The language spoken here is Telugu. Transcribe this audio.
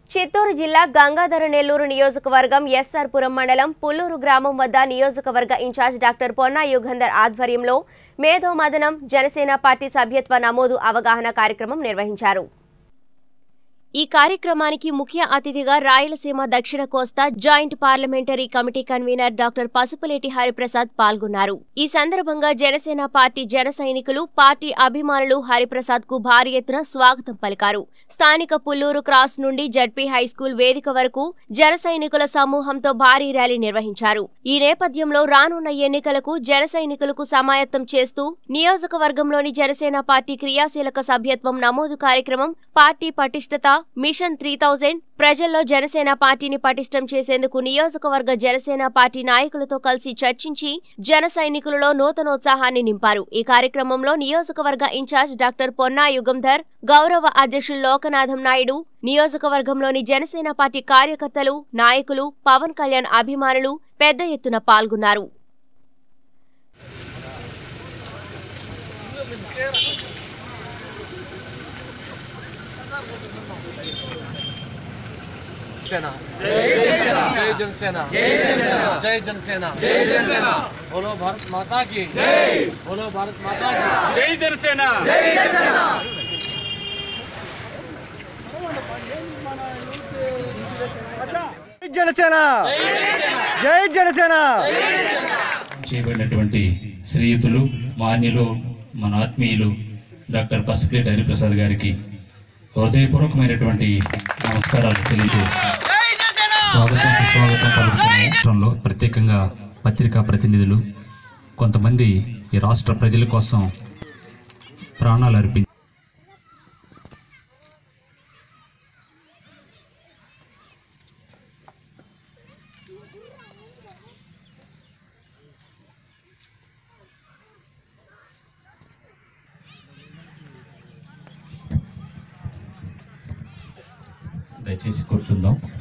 చిత్తూరు జిల్లా గంగాధర నెల్లూరు నియోజకవర్గం ఎస్ఆర్పురం మండలం పుల్లూరు గ్రామం వద్ద నియోజకవర్గ ఇన్ఛార్జ్ డాక్టర్ పొన్నా యుగంధర్ ఆధ్వర్యంలో మేధో మదనం జనసేన పార్టీ సభ్యత్వ నమోదు అవగాహన కార్యక్రమం నిర్వహించారు ఈ కార్యక్రమానికి ముఖ్య అతిథిగా రాయలసీమ దక్షిణ కోస్తా joint parliamentary committee convener doctor Pasupuleti Hariprasad పాల్గొన్నారు ఈ సందర్భంగా జనసేన పార్టీ జన సైనికులు పార్టీ అభిమానులు హరిప్రసాద్ కు భారీ ఎత్తున స్వాగతం పలికారు స్థానిక పుల్లూరు క్రాస్ నుండి జడ్పీ హైస్కూల్ వేదిక వరకు జన సైనికుల సమూహంతో భారీ ర్యాలీ నిర్వహించారు ఈ నేపథ్యంలో రానున్న ఎన్నికలకు జన సైనికులకు సమాయత్తం చేస్తూ నియోజకవర్గంలోని జనసేన పార్టీ క్రియాశీలక సభ్యత్వం నమోదు కార్యక్రమం పార్టీ పటిష్టత మిషన్ త్రీ థౌజండ్ ప్రజల్లో జనసేన పార్టీని పటిష్టం చేసేందుకు నియోజకవర్గ జనసేన పార్టీ నాయకులతో కలిసి చర్చించి జన సైనికులలో నూతనోత్సాహాన్ని నింపారు ఈ కార్యక్రమంలో నియోజకవర్గ ఇన్ఛార్జ్ డాక్టర్ పొన్నా యుగంధర్ గౌరవ అధ్యక్షులు లోకనాథం నాయుడు నియోజకవర్గంలోని జనసేన పార్టీ కార్యకర్తలు నాయకులు పవన్ కళ్యాణ్ అభిమానులు పెద్ద ఎత్తున పాల్గొన్నారు सेना जय जनसेना जय जनसेना जय जनसेना बोलो भारत माता की जय बोलो भारत माता की జై జనసేన జై జనసేన జై జనసేన చేయబడినటువంటి శ్రీయుతులు మాన్యులు మన ఆత్మీయులు డాక్టర్ పసుపులేటి హరిప్రసాద్ గారికి హృదయపూర్వకమైనటువంటి నమస్కారాలు తెలియజేస్తూ స్వాగతం సుస్వాగతం పలుకుతున్న రాష్ట్రంలో ప్రత్యేకంగా పత్రికా ప్రతినిధులు కొంతమంది ఈ రాష్ట్ర ప్రజల కోసం ప్రాణాలు అర్పించారు దయచేసి కూర్చుందాం